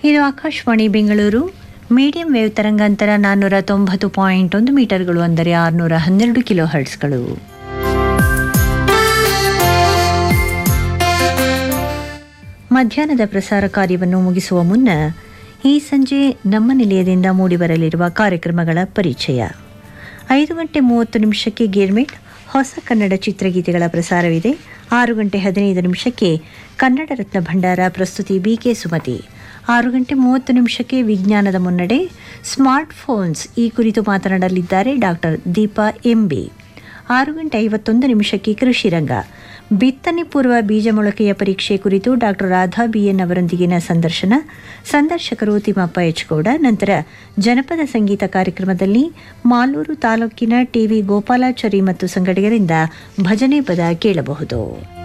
ಇದು Akashvani Bengaluru medium wave ತರಂಗಾಂತರ ನಾನ್ನೂರ ತೊಂಬತ್ತು ಪಾಯಿಂಟ್ ಒಂದು ಮೀಟರ್ಗಳು ಅಂದರೆ ಆರುನೂರ ಹನ್ನೆರಡು ಕಿಲೋ ಹರ್ಟ್ಸ್ಗಳು ಮಧ್ಯಾಹ್ನದ ಪ್ರಸಾರ ಕಾರ್ಯವನ್ನು ಮುಗಿಸುವ ಮುನ್ನ ಈ ಸಂಜೆ ನಮ್ಮ ನಿಲಯದಿಂದ ಮೂಡಿಬರಲಿರುವ ಕಾರ್ಯಕ್ರಮಗಳ ಪರಿಚಯ ಐದು ಗಂಟೆ ಮೂವತ್ತು ನಿಮಿಷಕ್ಕೆ ಗೇರ್ಮೆಟ್ ಹೊಸ ಕನ್ನಡ ಚಿತ್ರಗೀತೆಗಳ ಪ್ರಸಾರವಿದೆ ಆರು ಗಂಟೆ ಹದಿನೈದು ನಿಮಿಷಕ್ಕೆ ಕನ್ನಡ ರತ್ನ ಭಂಡಾರ ಪ್ರಸ್ತುತಿ ಬಿಕೆ ಸುಮತಿ ಆರು ಗಂಟೆ ಮೂವತ್ತು ನಿಮಿಷಕ್ಕೆ ವಿಜ್ಞಾನದ ಮುನ್ನಡೆ ಸ್ಮಾರ್ಟ್ ಫೋನ್ಸ್ ಈ ಕುರಿತು ಮಾತನಾಡಲಿದ್ದಾರೆ ಡಾಕ್ಟರ್ ದೀಪಾ ಎಂಬಿ ಆರು ಗಂಟೆ ಐವತ್ತೊಂದು ನಿಮಿಷಕ್ಕೆ ಕೃಷಿ ರಂಗ ಬಿತ್ತನೆ ಪೂರ್ವ ಬೀಜ ಮೊಳಕೆಯ ಪರೀಕ್ಷೆ ಕುರಿತು ಡಾಕ್ಟರ್ ರಾಧಾ ಬಿಎನ್ ಅವರೊಂದಿಗಿನ ಸಂದರ್ಶನ ಸಂದರ್ಶಕರು ತಿಮ್ಮಪ್ಪ ಎಚ್ಗೌಡ ನಂತರ ಜನಪದ ಸಂಗೀತ ಕಾರ್ಯಕ್ರಮದಲ್ಲಿ ಮಾಲೂರು ತಾಲೂಕಿನ ಟಿವಿ ಗೋಪಾಲಾಚಾರಿ ಮತ್ತು ಸಂಗಡಿಗರಿಂದ ಭಜನೆ ಪದ ಕೇಳಬಹುದು